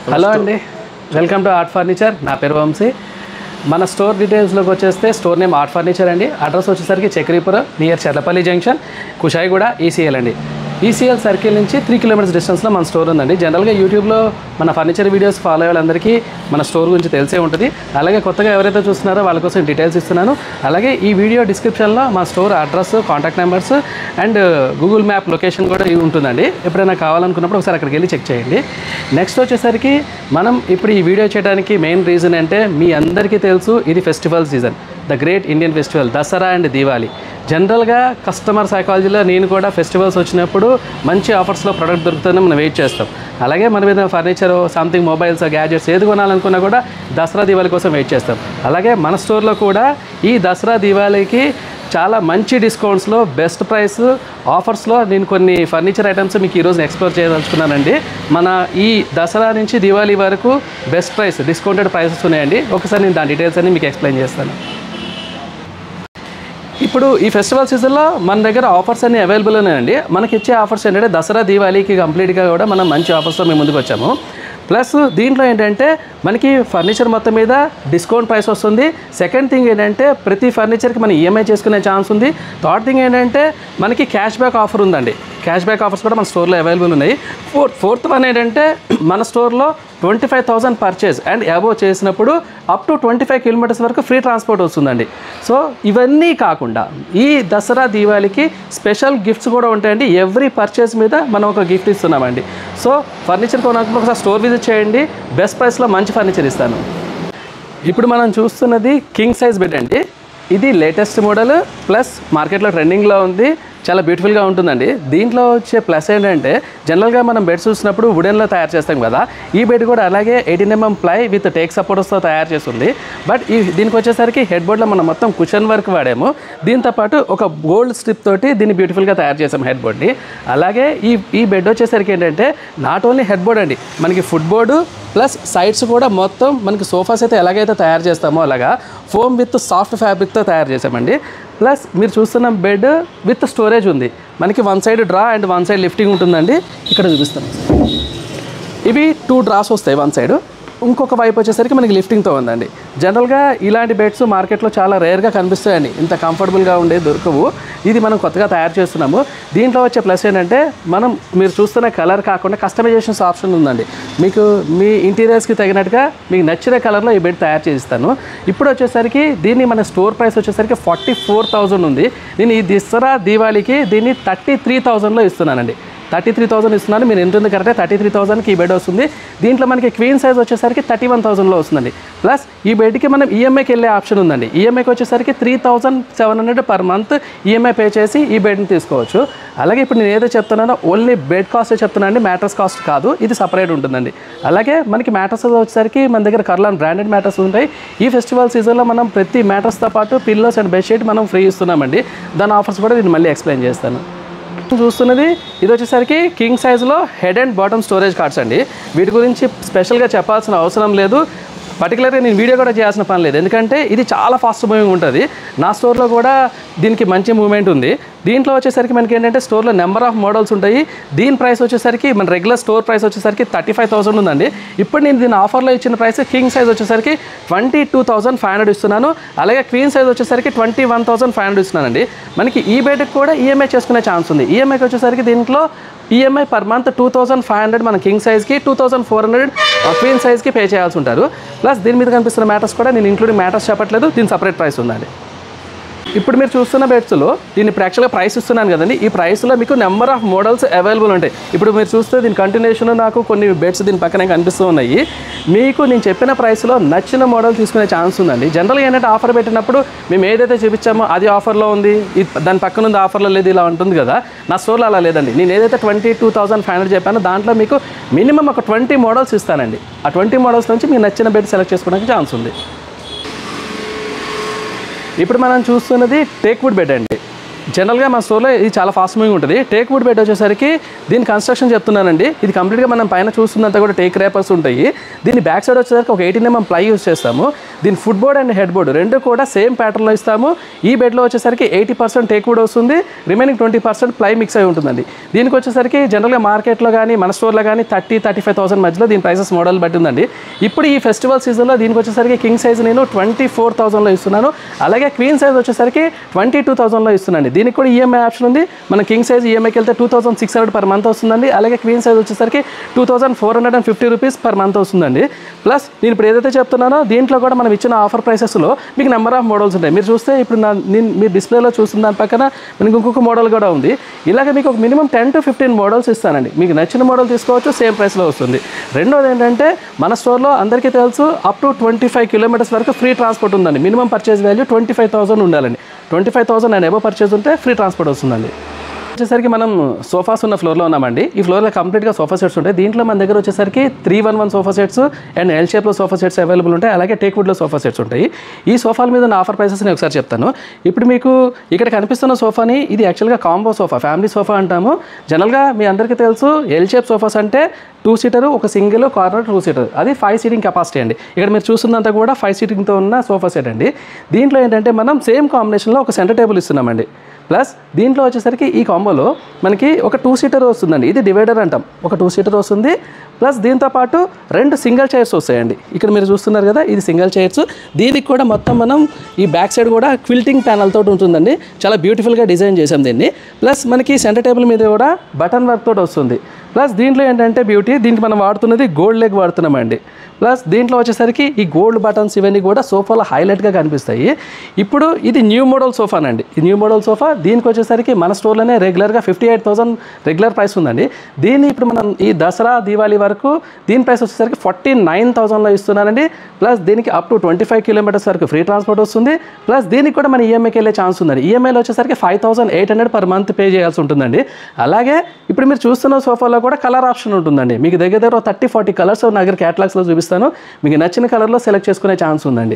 hello అండి welcome to art furniture నా పేరు వంశీ మన స్టోర్ డీటెయిల్స్లోకి వచ్చేస్తే స్టోర్ నేమ్ ఆర్ట్ ఫర్నిచర్ అండి అడ్రస్ వచ్చేసరికి Chakripuram near Cherlapally junction Kushaiguda ECL అండి ఈసీఎల్ సర్కిల్ నుంచి త్రీ కిలోమీటర్స్ డిస్టెన్స్లో మన స్టోర్ ఉందండి జనరల్గా యూట్యూబ్లో మన ఫర్నిచర్ వీడియోస్ ఫాలో అయ్యే వాళ్ళందరికీ మన స్టోర్ గురించి తెలిసే ఉంటుంది అలాగే కొత్తగా ఎవరైతే చూస్తున్నారో వాళ్ళ కోసం డీటెయిల్స్ ఇస్తున్నాను అలాగే ఈ వీడియో డిస్క్రిప్షన్లో మా store address contact numbers and Google map location కూడా ఇవి ఉంటుందండి ఎప్పుడైనా కావాలనుకున్నప్పుడు ఒకసారి అక్కడికి వెళ్ళి చెక్ చేయండి నెక్స్ట్ వచ్చేసరికి మనం ఇప్పుడు ఈ వీడియో చేయడానికి మెయిన్ రీజన్ అంటే మీ అందరికీ తెలుసు ఇది festival season the great Indian festival Dasara and Diwali జనరల్గా కస్టమర్ సైకాలజీలో నేను కూడా ఫెస్టివల్స్ వచ్చినప్పుడు మంచి ఆఫర్స్లో ప్రోడక్ట్ దొరుకుతుందని మనం వెయిట్ చేస్తాం అలాగే మన మీద ఫర్నిచర్ సంథింగ్ మొబైల్స్ గ్యాజెట్స్ ఏది కొనాలనుకున్నా కూడా దసరా దీవాలి కోసం వెయిట్ చేస్తాం అలాగే మన స్టోర్లో కూడా ఈ దసరా దీవాళీకి చాలా మంచి డిస్కౌంట్స్లో బెస్ట్ ప్రైస్ ఆఫర్స్లో నేను కొన్ని ఫర్నిచర్ ఐటమ్స్ మీకు ఈరోజు ఎక్స్ప్లోర్ చేయదలుచుకున్నానండి మన ఈ దసరా నుంచి దివాళీ వరకు బెస్ట్ ప్రైస్ డిస్కౌంటెడ్ ప్రైసెస్ ఉన్నాయండి ఒకసారి నేను దాని డీటెయిల్స్ అన్ని మీకు ఎక్స్ప్లెయిన్ చేస్తాను ఇప్పుడు ఈ ఫెస్టివల్ సీజన్లో మన దగ్గర ఆఫర్స్ అన్ని అవైలబుల్ ఉన్నాయండి మనకి ఇచ్చే ఆఫర్స్ ఏంటంటే దసరా దీవాళీకి కంప్లీట్గా కూడా మనం మంచి ఆఫర్స్తో మేము ముందుకు వచ్చాము ప్లస్ దీంట్లో ఏంటంటే మనకి ఫర్నిచర్ మొత్తం మీద డిస్కౌంట్ ప్రైస్ వస్తుంది సెకండ్ థింగ్ ఏంటంటే ప్రతి ఫర్నిచర్కి మనం ఈఎంఐ చేసుకునే ఛాన్స్ ఉంది థర్డ్ థింగ్ ఏంటంటే మనకి క్యాష్ బ్యాక్ ఆఫర్ ఉందండి క్యాష్ బ్యాక్ ఆఫర్స్ కూడా మన స్టోర్లో అవైలబుల్ ఉన్నాయి ఫోర్త్ ఫోర్త్ వన్ ఏంటంటే మన స్టోర్లో twenty five thousand purchase and above చేసినప్పుడు up to twenty five kilometres వరకు ఫ్రీ ట్రాన్స్పోర్ట్ వస్తుందండి సో ఇవన్నీ కాకుండా ఈ దసరా దీవాళికి స్పెషల్ గిఫ్ట్స్ కూడా ఉంటాయండి ఎవ్రీ పర్చేస్ మీద మనం ఒక గిఫ్ట్ ఇస్తున్నామండి సో ఫర్నిచర్ కొనాలనుకుంటే ఒకసారి స్టోర్ విజిట్ చేయండి బెస్ట్ ప్రైస్లో మంచి ఫర్నిచర్ ఇస్తాను ఇప్పుడు మనం చూస్తున్నది కింగ్ సైజ్ బెడ్ అండి ఇది లేటెస్ట్ మోడల్ ప్లస్ మార్కెట్లో ట్రెండింగ్లో ఉంది చాలా బ్యూటిఫుల్గా ఉంటుందండి దీంట్లో వచ్చే ప్లస్ ఏంటంటే జనరల్గా మనం బెడ్స్ చూసినప్పుడు వుడెన్లో తయారు చేస్తాం కదా ఈ బెడ్ కూడా అలాగే eighteen MM ply with teak సపోర్ట్స్తో తయారు చేస్తుంది బట్ ఈ దీనికి వచ్చేసరికి హెడ్ బోర్డ్లో మనం మొత్తం కుషన్ వర్క్ వాడాము దీంతో పాటు ఒక గోల్డ్ స్ట్రిప్ తోటి దీన్ని బ్యూటిఫుల్గా తయారు చేసాం హెడ్ బోర్డ్ని అలాగే ఈ ఈ బెడ్ వచ్చేసరికి ఏంటంటే నాట్ ఓన్లీ హెడ్ బోర్డ్ అండి మనకి ఫుడ్ బోర్డు ప్లస్ సైడ్స్ కూడా మొత్తం మనకి సోఫాస్ అయితే ఎలాగైతే తయారు చేస్తామో అలాగా ఫోమ్ విత్ సాఫ్ట్ ఫ్యాబ్రిక్తో తయారు చేసామండి ప్లస్ మీరు చూస్తున్న బెడ్ విత్ స్టోరేజ్ ఉంది మనకి one side drawer and one side lifting ఉంటుందండి ఇక్కడ చూపిస్తాను ఇవి టూ డ్రాస్ వస్తాయి వన్ సైడ్ ఇంకొక వైపు వచ్చేసరికి మనకి లిఫ్టింగ్తో ఉందండి జనరల్గా ఇలాంటి బెడ్స్ మార్కెట్లో చాలా రేర్గా కనిపిస్తాయండి ఇంత కంఫర్టబుల్గా ఉండే దొరకవు ఇది మనం కొత్తగా తయారు చేస్తున్నాము దీంట్లో వచ్చే ప్లస్ ఏంటంటే మనం మీరు చూస్తున్న కలర్ కాకుండా కస్టమైజేషన్స్ ఆప్షన్ ఉందండి మీకు మీ ఇంటీరియర్స్కి తగినట్టుగా మీకు నచ్చిన కలర్లో ఈ బెడ్ తయారు చేయిస్తాను ఇప్పుడు వచ్చేసరికి దీన్ని మన స్టోర్ ప్రైస్ వచ్చేసరికి ఫార్టీ ఫోర్ థౌజండ్ ఉంది నేను ఈ దసరా దీవాళికి దీన్ని థర్టీ త్రీ థౌజండ్లో ఇస్తున్నానండి థర్టీ త్రీ థౌసండ్ ఇస్తున్నాను మీరు ఎంతుంది కరెక్టే థర్టీ త్రీ థౌసండ్కి ఈ బెడ్ వస్తుంది దీంట్లో మనకి క్వీన్ సైజ్ వచ్చేసరికి థర్టీ వన్ థౌసండ్లో వస్తుందండి ప్లస్ ఈ బెడ్కి మనం ఈఎంఐకి వెళ్ళే ఆప్షన్ ఉందండి ఈఎంఐకి వచ్చేసరికి three thousand seven hundred per month EMI pay చేసి ఈ బెడ్ని తీసుకోవచ్చు అలాగే ఇప్పుడు నేను ఏదో చెప్తున్నానో ఓన్లీ బెడ్ కాస్ట్ చెప్తున్నానండి మ్యాట్రస్ కాస్ట్ కాదు ఇది సపరేట్ ఉంటుందండి అలాగే మనకి మ్యాట్రస్ వచ్చేసరికి మన దగ్గర కర్లాన్ బ్రాండెడ్ మ్యాట్రస్ ఉంటాయి ఈ ఫెస్టివల్ సీజన్లో మనం ప్రతి మ్యాట్రస్తో పాటు పిల్లోస్ అండ్ బెడ్షీట్ మనం ఫ్రీ ఇస్తున్నామండి దాని ఆఫర్స్ కూడా నేను మళ్ళీ ఎక్స్ప్లెయిన్ చేస్తాను చూస్తున్నది ఇది వచ్చేసరికి కింగ్ సైజులో head and bottom storage cards అండి వీటి గురించి స్పెషల్గా చెప్పాల్సిన అవసరం లేదు పర్టికులర్గా నేను వీడియో కూడా చేయాల్సిన పని లేదు ఎందుకంటే ఇది చాలా ఫాస్ట్ మూవింగ్ ఉంటుంది నా స్టోర్లో కూడా దీనికి మంచి మూవ్మెంట్ ఉంది దీంట్లో వచ్చేసరికి మనకి ఏంటంటే స్టోర్లో నెంబర్ ఆఫ్ మోడల్స్ ఉంటాయి దీని ప్రైస్ వచ్చేసరికి మన రెగ్యులర్ స్టోర్ ప్రైస్ వచ్చేసరికి థర్టీ ఫైవ్ థౌసండ్ ఉందండి ఇప్పుడు నేను దీని ఆఫర్లో ఇచ్చిన ప్రైస్ కింగ్ సైజ్ వచ్చేసరికి twenty two thousand five hundred ఇస్తున్నాను అలాగే క్వీన్ సైజ్ వచ్చేసరికి twenty one thousand five hundred ఇస్తున్నానండి మనకి ఈ బెడ్కి కూడా ఈఎంఐ చేసుకునే ఛాన్స్ ఉంది ఈఎంఐకి వచ్చేసరికి దీంట్లో EMI per month two thousand five hundred మన కింగ్ సైజ్కి two thousand four hundred queen సైజ్కి పే చేయాల్సి ఉంటారు ప్లస్ దీని మీద కనిపిస్తున్న మ్యాటర్స్ కూడా నేను ఇంక్లూడింగ్ మ్యాటర్స్ చెప్పట్లేదు దీని సపరేట్ ప్రైస్ ఉందండి ఇప్పుడు మీరు చూస్తున్న బెడ్స్లో దీన్ని ఇప్పుడు యాక్చువల్గా ప్రైస్ ఇస్తున్నాను కదండి ఈ ప్రైస్లో మీకు నెంబర్ ఆఫ్ మోడల్స్ అవైలబుల్ ఉంటాయి ఇప్పుడు మీరు చూస్తే దీని కంటిన్యూషన్ నాకు కొన్ని బెడ్స్ దీని పక్కనే కనిపిస్తూ ఉన్నాయి మీకు నేను చెప్పిన ప్రైస్లో నచ్చిన మోడల్ తీసుకునే ఛాన్స్ ఉందండి జనరల్గా ఏంటంటే ఆఫర్ పెట్టినప్పుడు మేము ఏదైతే చూపించామో అది ఆఫర్లో ఉంది ఇది- దాని పక్కన ఉంది ఆఫర్లో లేదు ఇలా ఉంటుంది కదా నా స్టోర్లో అలా లేదండి నేను ఏదైతే twenty two thousand five hundred చెప్పానో దాంట్లో మీకు మినిమం ఒక ట్వంటీ మోడల్స్ ఇస్తానండి ఆ ట్వంటీ మోడల్స్ నుంచి మీకు నచ్చిన బెడ్ సెలెక్ట్ చేసుకోవడానికి ఛాన్స్ ఉంది ఇప్పుడు మనం చూస్తున్నది టేక్వుడ్ బెడ్ అండి జనరల్గా మా స్టోర్లో ఇది చాలా ఫాస్ట్ మూవింగ్ ఉంటుంది టేక్ వుడ్ బెడ్ వచ్చేసరికి దీని కన్స్ట్రక్షన్ చెప్తున్నానండి ఇది కంప్లీట్గా మనం పైన చూస్తున్నంత కూడా టేక్ రేపర్స్ ఉంటాయి దీని బ్యాక్ సైడ్ వచ్చేసరికి ఒక ఎయిటీన్ ఎంఎం ప్లై యూస్ చేస్తాము దీని foot board and head board రెండు కూడా సేమ్ ప్యాటర్న్లో ఇస్తాము ఈ బెడ్లో వచ్చేసరికి ఎయిటీ పర్సెంట్ టేక్ వుడ్ వస్తుంది remaining twenty percent ply mix అయి ఉంటుందండి దీనికి వచ్చేసరికి జనరల్గా మార్కెట్లో కానీ మన స్టోర్లో కానీ థర్టీ థర్టీ ఫైవ్ థౌసండ్ మధ్యలో దీని ప్రైసెస్ మోడల్ బట్టి ఉందండి ఇప్పుడు ఈ ఫెస్టివల్ సీజన్లో దీనికి వచ్చేసరికి కింగ్ సైజ్ నేను ట్వంటీ ఫోర్ థౌసండ్లో ఇస్తున్నాను అలాగే క్వీన్ సైజ్ వచ్చేసరికి ట్వంటీ టూ థౌసండ్లో ఇస్తున్నాను దీనికి కూడా ఈఎంఐ ఆప్షన్ ఉంది మన కింగ్ సైజ్ ఈఎంఐకి వెళ్తే two thousand six hundred per month వస్తుందండి అలాగే క్వీన్ సైజ్ వచ్చేసరికి two thousand four hundred and fifty rupees per month వస్తుందండి ప్లస్ నేను ఇప్పుడు ఏదైతే చెప్తున్నానో దీంట్లో కూడా మనం ఇచ్చిన ఆఫర్ ప్రైసెస్లో మీకు నెంబర్ ఆఫ్ మోడల్స్ ఉంటాయి మీరు చూస్తే ఇప్పుడు నా నేను మీరు డిస్ప్లేలో చూస్తున్న దాని పక్కన మనకి ఇంకొక మోడల్ కూడా ఉంది ఇలాగ మీకు ఒక minimum ten to fifteen models ఇస్తానండి మీకు నచ్చిన మోడల్ తీసుకోవచ్చు సేమ్ ప్రైస్లో వస్తుంది రెండోది ఏంటంటే మన స్టోర్లో అందరికీ తెలుసు up to twenty five kilometres వరకు ఫ్రీ ట్రాన్స్పోర్ట్ ఉందండి minimum purchase value twenty five thousand ఉండాలండి twenty five thousand and above purchase ఉంటే ఫ్రీ ట్రాన్స్పోర్ట్ వస్తుందండి వచ్చేసరికి మనం సోఫాస్ ఉన్న ఫ్లోర్లో ఉన్నామండి ఈ ఫ్లోర్లో కంప్లీట్గా సోఫా సెట్స్ ఉంటాయి దీంట్లో మన దగ్గర వచ్చేసరికి three one one sofa sets and L షేప్లో సోఫా సెట్స్ అవైలబుల్ ఉంటాయి అలాగే టేక్ వుడ్లో సోఫా సెట్స్ ఉంటాయి ఈ సోఫాల మీద నా ఆఫర్ ప్రైసెస్ నేను ఒకసారి చెప్తాను ఇప్పుడు మీకు ఇక్కడ కనిపిస్తున్న సోఫాని ఇది యాక్చువల్గా కాంబో సోఫా ఫ్యామిలీ సోఫా అంటాము జనరల్గా మీ అందరికీ తెలుసు ఎల్ షేప్ సోఫాస్ అంటే టూ సీటర్ ఒక సింగిల్ కార్నర్ టూ సీటర్ అది ఫైవ్ సీటింగ్ కెపాసిటీ అండి ఇక్కడ మీరు చూస్తున్నంత కూడా ఫైవ్ సీటింగ్తో ఉన్న సోఫా సెట్ అండి దీంట్లో ఏంటంటే మనం సేమ్ కాంబినేషన్లో ఒక సెంటర్ టేబుల్ ఇస్తున్నామండి ప్లస్ దీంట్లో వచ్చేసరికి ఈ కాంబోలో మనకి ఒక టూ సీటర్ వస్తుందండి ఇది డివైడర్ అంటాం ఒక టూ సీటర్ వస్తుంది ప్లస్ దీంతో పాటు రెండు సింగిల్ చైర్స్ వస్తాయండి ఇక్కడ మీరు చూస్తున్నారు కదా ఇది సింగిల్ చైర్స్ దీనికి కూడా మొత్తం మనం ఈ బ్యాక్ సైడ్ కూడా క్విల్టింగ్ ప్యానల్ తోటి ఉంటుందండి చాలా బ్యూటిఫుల్గా డిజైన్ చేసాం దీన్ని ప్లస్ మనకి సెంటర్ టేబుల్ మీద కూడా బటన్ వర్క్ తోటి వస్తుంది ప్లస్ దీంట్లో ఏంటంటే బ్యూటీ దీనికి మనం వాడుతున్నది గోల్డ్ లెగ్ వాడుతున్నామండి ప్లస్ దీంట్లో వచ్చేసరికి ఈ గోల్డ్ బటన్స్ ఇవన్నీ కూడా సోఫాలో హైలైట్గా కనిపిస్తాయి ఇప్పుడు ఇది న్యూ మోడల్ సోఫానండి ఈ న్యూ మోడల్ సోఫా దీనికి వచ్చేసరికి మన స్టోర్లోనే రెగ్యులర్గా fifty eight thousand regular price ఉందండి దీన్ని ఇప్పుడు మనం ఈ దసరా దీవాళీ వరకు దీని ప్రైస్ వచ్చేసరికి ఫార్టీ నైన్ థౌసండ్లో ఇస్తున్నానండి ప్లస్ దీనికి up to twenty five kilometres వరకు ఫ్రీ ట్రాన్స్పోర్ట్ వస్తుంది ప్లస్ దీనికి కూడా మన ఈఎంఐకి వెళ్ళే ఛాన్స్ ఉందండి ఈఎంఐలో వచ్చేసరికి five thousand eight hundred per month pay చేయాల్సి ఉంటుందండి అలాగే ఇప్పుడు మీరు చూస్తున్న సోఫాలో కూడా కలర్ ఆప్షన్ ఉంటుందండి మీకు దగ్గర దగ్గర థర్టీ ఫార్టీ కలర్స్ నా దగ్గర క్యాటలాగ్స్లో చూపిస్తాను మీకు నచ్చిన కలర్లో సెలెక్ట్ చేసుకునే ఛాన్స్ ఉందండి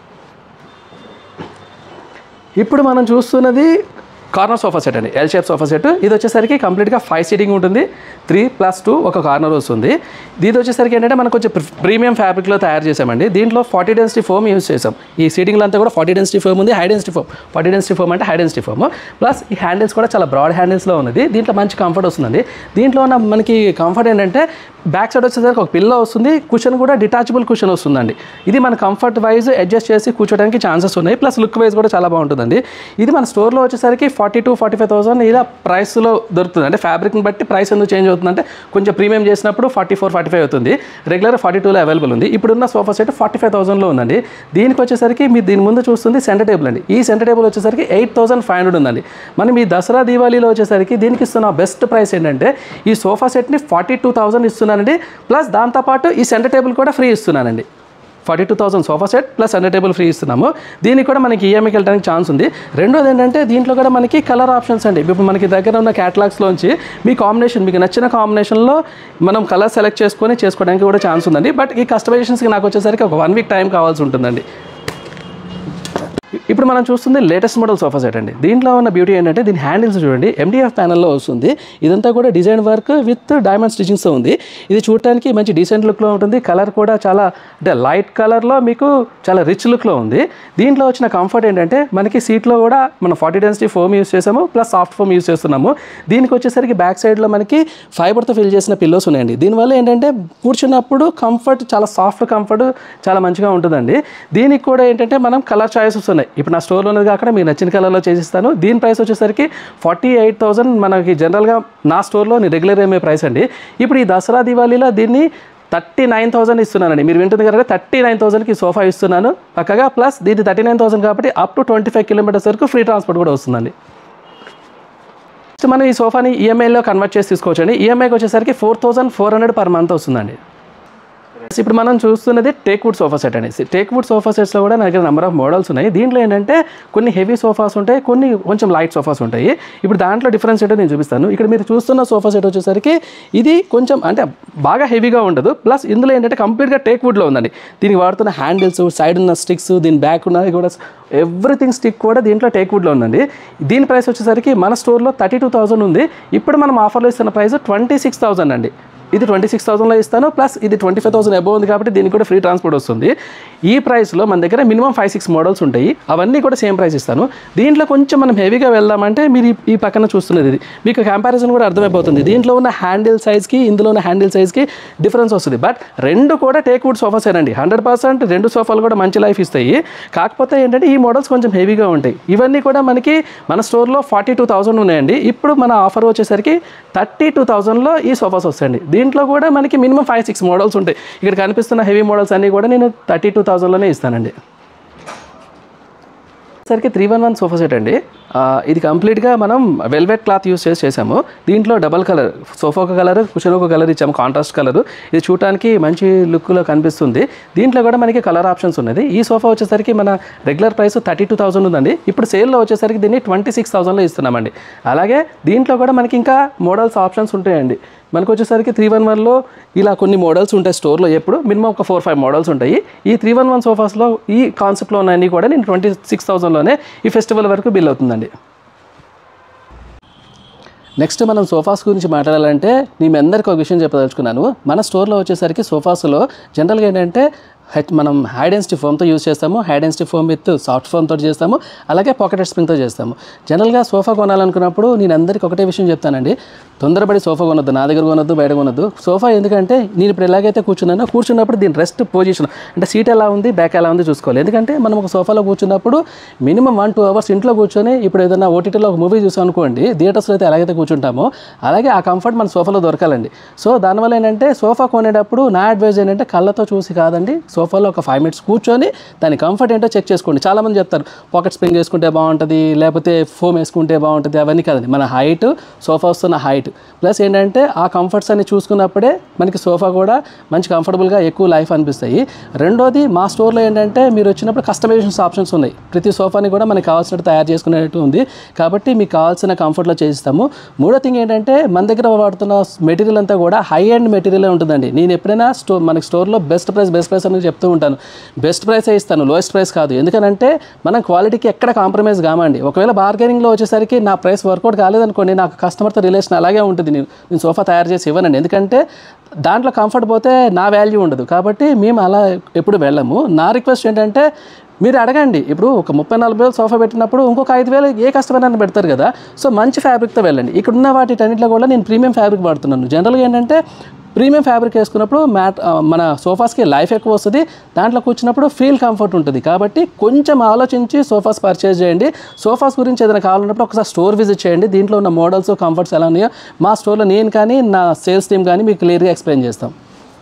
ఇప్పుడు మనం చూస్తున్నది కార్నర్ సోఫా సెట్ అండి ఎల్ షేప్ సోఫా సెట్ ఇది వచ్చేసరికి కంప్లీట్గా ఫైవ్ సీటింగ్ ఉంటుంది త్రీ ప్లస్ టూ ఒక కార్నర్ వస్తుంది ఇది వచ్చేసరికి ఏంటంటే మనం కొంచెం ప్రీమియం ఫ్యాబ్రిక్లో తయారు చేసామండి దీంట్లో ఫార్టీ డెన్సిటీ ఫోమ్ యూస్ చేసాం ఈ సీటింగ్లో అంతా కూడా ఫార్టీ డెన్సిటీ ఫోమ్ ఉంది high density foam forty density foam అంటే హై డెన్సిటీ ఫోమ్ ప్లస్ ఈ హ్యాండిల్స్ కూడా చాలా బ్రాడ్ హ్యాండిల్స్లో ఉన్నది దీంట్లో మంచి కంఫర్ట్ వస్తుందండి దీంట్లో ఉన్న మనకి కంఫర్ట్ ఏంటంటే బ్యాక్ సైడ్ వచ్చేసరికి ఒక పిల్లో వస్తుంది కుషన్ కూడా డిటాచబుల్ కుషన్ వస్తుందండి ఇది మన కంఫర్ట్ వైజ్ అడ్జస్ట్ చేసి కూర్చోడానికి ఛాన్సెస్ ఉన్నాయి ప్లస్ లుక్ వైజ్ కూడా చాలా బాగుంటుందండి ఇది మన స్టోర్లో వచ్చేసరికి forty to forty five thousand ఇలా ప్రైస్లో దొరుకుతుంది అంటే ఫ్యాబ్రిక్ని బట్టి ప్రైస్ ఎందుకు చేంజ్ అవుతుందంటే కొంచెం ప్రీమియం చేసినప్పుడు ఫార్టీ ఫోర్ ఫార్టీ ఫైవ్ అవుతుంది రెగ్యులర్ ఫార్టీ టూలో అవైలబుల్ ఉంది ఇప్పుడున్న సోఫా సెట్ ఫార్టీ ఫైవ్ థౌసండ్లో ఉందండి దీనికి వచ్చేసరికి మీరు దీని ముందు చూస్తుంది సెంటర్ టేబుల్ అండి ఈ సెంటర్ టేబుల్ వచ్చేసరికి ఎయిట్ థౌసండ్ ఫైవ్ హండ్రెడ్ ఉందండి మనం ఈ దసరా దీవాళీలో వచ్చేసరికి దీనికి ఇస్తున్న బెస్ట్ ప్రైస్ ఏంటంటే ఈ సోఫా సెట్ని ఫార్టీ టూ థౌసండ్ ఇస్తున్నానండి ప్లస్ దాంతోపాటు ఈ సెంటర్ టేబుల్ కూడా ఫ్రీ ఇస్తున్నానండి forty two thousand sofa set plus centre table free ఇస్తున్నాము దీనికి కూడా మనకి ఈఎంఐకి వెళ్ళడానికి ఛాన్స్ ఉంది రెండోది ఏంటంటే దీంట్లో కూడా మనకి కలర్ ఆప్షన్స్ అండి ఇప్పుడు మనకి దగ్గర ఉన్న క్యాటలాగ్స్లోంచి మీ కాంబినేషన్ మీకు నచ్చిన కాంబినేషన్లో మనం కలర్ సెలెక్ట్ చేసుకొని చేసుకోవడానికి కూడా ఛాన్స్ ఉందండి బట్ ఈ కస్టమైజేషన్స్కి నాకు వచ్చేసరికి ఒక వన్ వీక్ టైం కావాల్సి ఉంటుందండి ఇప్పుడు మనం చూస్తుంది లేటెస్ట్ మోడల్ సోఫా సెట్ అండి దీంట్లో ఉన్న బ్యూటీ ఏంటంటే దీని హ్యాండిల్స్ చూడండి ఎండిఎఫ్ ప్యానల్లో వస్తుంది ఇదంతా కూడా డిజైన్ వర్క్ విత్ డైమండ్ స్టిచింగ్స్తో ఉంది ఇది చూడటానికి మంచి డీసెంట్ లుక్లో ఉంటుంది కలర్ కూడా చాలా అంటే లైట్ కలర్లో మీకు చాలా రిచ్ లుక్లో ఉంది దీంట్లో వచ్చిన కంఫర్ట్ ఏంటంటే మనకి సీట్లో కూడా మనం ఫార్టీ డెన్సిటీ ఫోమ్ యూస్ చేసాము ప్లస్ సాఫ్ట్ ఫోమ్ యూస్ చేస్తున్నాము దీనికి వచ్చేసరికి బ్యాక్ సైడ్లో మనకి ఫైబర్తో ఫిల్ చేసిన పిల్లోస్ ఉన్నాయండి దీనివల్ల ఏంటంటే కూర్చున్నప్పుడు కంఫర్ట్ చాలా సాఫ్ట్ కంఫర్ట్ చాలా మంచిగా ఉంటుందండి దీనికి కూడా ఏంటంటే మనం కలర్ చాయిసెస్ ఉన్నాయి ఇప్పుడు నా స్టోర్లో ఉన్నది కాకుండా మీకు నచ్చిన కలర్లో చేసిస్తాను దీని ప్రైస్ వచ్చేసరికి ఫార్టీ ఎయిట్ థౌసండ్ మనకి జనరల్గా నా స్టోర్లో రెగ్యులర్ ఏమే ప్రైస్ అండి ఇప్పుడు ఈ దసరా దివాళీలో దీన్ని థర్టీ నైన్ థౌసండ్ ఇస్తున్నానండి మీరు వింటుంది కదా థర్టీ నైన్ థౌసండ్కి సోఫా ఇస్తున్నాను పక్కగా ప్లస్ దీన్ని థర్టీ నైన్ థౌసండ్ కాబట్టి up to twenty five kilometres వరకు ఫ్రీ ట్రాన్స్పోర్ట్ కూడా వస్తుందండి నెక్స్ట్ మనం ఈ సోఫాని ఈఎంఐలో కన్వర్ట్ చేసి తీసుకోవచ్చండి ఈఎంఐకి వచ్చేసరికి four thousand four hundred per month వస్తుందండి ఇప్పుడు మనం చూస్తున్నది టేక్ వుడ్ సోఫా సెట్ అనేసి టేక్ వుడ్ సోఫా సెట్స్లో కూడా నా దగ్గర నెంబర్ ఆఫ్ మోడల్స్ ఉన్నాయి దీంట్లో ఏంటంటే కొన్ని హెవీ సోఫాస్ ఉంటాయి కొన్ని కొంచెం లైట్ సోఫాస్ ఉంటాయి ఇప్పుడు దాంట్లో డిఫరెన్స్ ఏంటో నేను చూపిస్తాను ఇక్కడ మీరు చూస్తున్న సోఫా సెట్ వచ్చేసరికి ఇది కొంచెం అంటే బాగా హెవీగా ఉండదు ప్లస్ ఇందులో ఏంటంటే కంప్లీట్గా టేక్ వుడ్లో ఉందండి దీనికి వాడుతున్న హ్యాండిల్స్ సైడ్ ఉన్న స్టిక్స్ దీని బ్యాక్ ఉన్నది కూడా ఎవ్రీథింగ్ స్టిక్ కూడా దీంట్లో టేక్ వుడ్లో ఉందండి దీని ప్రైస్ వచ్చేసరికి మన స్టోర్లో థర్టీ టూ థౌసండ్ ఉంది ఇప్పుడు మనం ఆఫర్లో ఇస్తున్న ప్రైస్ ట్వంటీ సిక్స్ థౌసండ్ అండి ఇది ట్వంటీ సిక్స్ థౌసండ్లో ఇస్తాను ప్లస్ ఇది ట్వంటీ ఫైవ్ థౌసండ్ అబోవ్ ఉంది కాబట్టి దీనికి కూడా ఫ్రీ ట్రాన్స్పోర్ట్ వస్తుంది ఈ ప్రైస్లో మన దగ్గర మినిమం ఫైవ్ సిక్స్ మోడల్స్ ఉంటాయి అవన్నీ కూడా సేమ్ ప్రైస్ ఇస్తాను దీంట్లో కొంచెం మనం హెవీగా వెళ్దామంటే మీరు ఈ- ఈ పక్కన చూస్తున్నది ఇది మీకు కంపారిజన్ కూడా అర్థమైపోతుంది దీంట్లో ఉన్న హ్యాండిల్ సైజ్కి ఇందులో ఉన్న హ్యాండిల్ సైజ్కి డిఫరెన్స్ వస్తుంది బట్ రెండు కూడా టేక్ వుడ్ సోఫాస్ అండి హండ్రెడ్ పర్సెంట్ రెండు సోఫాలు కూడా మంచి లైఫ్ ఇస్తాయి కాకపోతే ఏంటంటే ఈ మోడల్స్ కొంచెం హెవీగా ఉంటాయి ఇవన్నీ కూడా మనకి మన స్టోర్లో ఫార్టీ టూ థౌసండ్ ఉన్నాయండి ఇప్పుడు మన ఆఫర్ వచ్చేసరికి థర్టీ టూ థౌసండ్లో ఈ సోఫాస్ వస్తాయండి దీంట్లో కూడా మనకి మినిమం ఫైవ్ సిక్స్ మోడల్స్ ఉంటాయి ఇక్కడ కనిపిస్తున్న హెవీ మోడల్స్ అన్నీ కూడా నేను థర్టీ టూ థౌసండ్లోనే ఇస్తానండి సరికి three one one sofa set అండి ఆ, ఇది కంప్లీట్గా మనం వెల్వెట్ క్లాత్ యూస్ చేసి చేసాము దీంట్లో డబల్ కలర్ సోఫా ఒక కలర్ కుషన్ ఒక కలర్ ఇచ్చాము కాంట్రాస్ట్ కలర్ ఇది చూడటానికి మంచి లుక్లో కనిపిస్తుంది దీంట్లో కూడా మనకి కలర్ ఆప్షన్స్ ఉన్నది ఈ సోఫా వచ్చేసరికి మన regular price thirty two thousand ఉందండి ఇప్పుడు సేల్లో వచ్చేసరికి దీన్ని ట్వంటీ సిక్స్ థౌసండ్లో ఇస్తున్నామండి అలాగే దీంట్లో కూడా మనకి ఇంకా మోడల్స్ ఆప్షన్స్ ఉంటాయండి మనకు వచ్చేసరికి త్రీ వన్ వన్లో ఇలా కొన్ని మోడల్స్ ఉంటాయి స్టోర్లో ఎప్పుడు మినిమం ఒక ఫోర్ ఫైవ్ మోడల్స్ ఉంటాయి ఈ త్రీ వన్ వన్ సోఫాస్లో ఈ కాన్సెప్ట్లో ఉన్నాయన్నీ కూడా నేను ట్వంటీ సిక్స్ థౌసండ్లోనే ఈ ఫెస్టివల్ వరకు బిల్ అవుతుందండి నెక్స్ట్ మనం సోఫాస్ గురించి మాట్లాడాలంటే నేను మీ అందరికీ ఒక విషయం చెప్పదలుచుకున్నాను మన స్టోర్లో వచ్చేసరికి సోఫాస్లో జనరల్గా ఏంటంటే హెచ్ మనం హైడ్ అండ్ స్టిఫ్ ఫోమ్తో యూస్ చేస్తాము hide and stiff foam with soft foam తోటి చేస్తాము అలాగే పాకెట్ స్ప్రింగ్తో చేస్తాము జనరల్గా సోఫా కొనాలనుకున్నప్పుడు నేను అందరికీ ఒకటే విషయం చెప్తానండి తొందరపడి సోఫా కొనొద్దు నా దగ్గర కొనొద్దు బయట కొనొద్దు సోఫా ఎందుకంటే నేను ఇప్పుడు ఎలాగైతే కూర్చున్నానో కూర్చున్నప్పుడు దీని రెస్ట్ పొజిషన్ అంటే సీట్ ఎలా ఉంది బ్యాక్ ఎలా ఉంది చూసుకోవాలి ఎందుకంటే మనం ఒక సోఫాలో కూర్చున్నప్పుడు మినిమం వన్ టూ అవర్స్ ఇంట్లో కూర్చొని ఇప్పుడు ఏదైనా ఓటీటీలో ఒక మూవీ చూసాం అనుకోండి థియేటర్స్లో అయితే ఎలాగైతే కూర్చుంటామో అలాగే ఆ కంఫర్ట్ మన సోఫాలో దొరకాలండి సో దానివల్ల ఏంటంటే సోఫా కొనేటప్పుడు నా అడ్వైజ్ ఏంటంటే కళ్ళతో చూసి కాదండి సోఫాలో ఒక ఫైవ్ మినిట్స్ కూర్చొని దాని కంఫర్ట్ ఏంటో చెక్ చేసుకోండి చాలామంది చెప్తారు పాకెట్ స్ప్రింగ్ వేసుకుంటే బాగుంటుంది లేకపోతే ఫోమ్ వేసుకుంటే బాగుంటుంది అవన్నీ కాదండి మన హైట్ సోఫా వస్తున్న హైట్ ప్లస్ ఏంటంటే ఆ కంఫర్ట్స్ అన్ని చూసుకున్నప్పుడే మనకి సోఫా కూడా మంచి కంఫర్టబుల్గా ఎక్కువ లైఫ్ అనిపిస్తాయి రెండోది మా స్టోర్లో ఏంటంటే మీరు వచ్చినప్పుడు కస్టమైజేషన్స్ ఆప్షన్స్ ఉన్నాయి ప్రతి సోఫాని కూడా మనకి కావాల్సినట్టు తయారు చేసుకునేట్టు ఉంది కాబట్టి మీకు కావాల్సిన కంఫర్ట్లో చేసిస్తాము మూడో థింగ్ ఏంటంటే మన దగ్గర వాడుతున్న మెటీరియల్ అంతా కూడా హై అండ్ మెటీరియల్ ఉంటుందండి నేను ఎప్పుడైనా స్టో మనకి స్టోర్లో బెస్ట్ ప్రైస్ బెస్ట్ ప్రైస్ అని చెప్తూ ఉంటాను బెస్ట్ ప్రైసే ఇస్తాను లోయెస్ట్ ప్రైస్ కాదు ఎందుకనంటే మనం క్వాలిటీకి ఎక్కడ కాంప్రమైజ్ కామండి ఒకవేళ బార్గెనింగ్లో వచ్చేసరికి నా ప్రైస్ వర్కౌట్ కాలేదనుకోండి నాకు కస్టమర్తో రిలేషన్ అలాగే ఉంటుంది నేను నేను సోఫా తయారు చేసి ఇవ్వనండి ఎందుకంటే దాంట్లో కంఫర్ట్ పోతే నా వాల్యూ ఉండదు కాబట్టి మేము అలా ఎప్పుడు వెళ్ళము నా రిక్వెస్ట్ ఏంటంటే మీరు అడగండి ఇప్పుడు ఒక ముప్పై నలభై వేలు సోఫా పెట్టినప్పుడు ఇంకొక ఐదు వేలు ఏ కస్టమర్ అయినా పెడతారు కదా సో మంచి ఫ్యాబ్రిక్తో వెళ్ళండి ఇక్కడ ఉన్న వాటిటన్నిటిలో కూడా నేను ప్రీమియం ఫ్యాబ్రిక్ వాడుతున్నాను జనరల్గా ఏంటంటే ప్రీమియం ఫ్యాబ్రిక్ వేసుకున్నప్పుడు మ్యాట్ ఆ, మన సోఫాస్కి లైఫ్ ఎక్కువ వస్తుంది దాంట్లో కూర్చున్నప్పుడు ఫీల్ కంఫర్ట్ ఉంటుంది కాబట్టి కొంచెం ఆలోచించి సోఫాస్ పర్చేజ్ చేయండి సోఫాస్ గురించి ఏదైనా కావాలన్నప్పుడు ఒకసారి స్టోర్ విజిట్ చేయండి దీంట్లో ఉన్న మోడల్స్ కంఫర్ట్స్ ఎలా ఉన్నాయో మా స్టోర్లో నేను కానీ నా సేల్స్ టీమ్ కానీ మీకు క్లియర్గా ఎక్స్ప్లెయిన్ చేస్తాం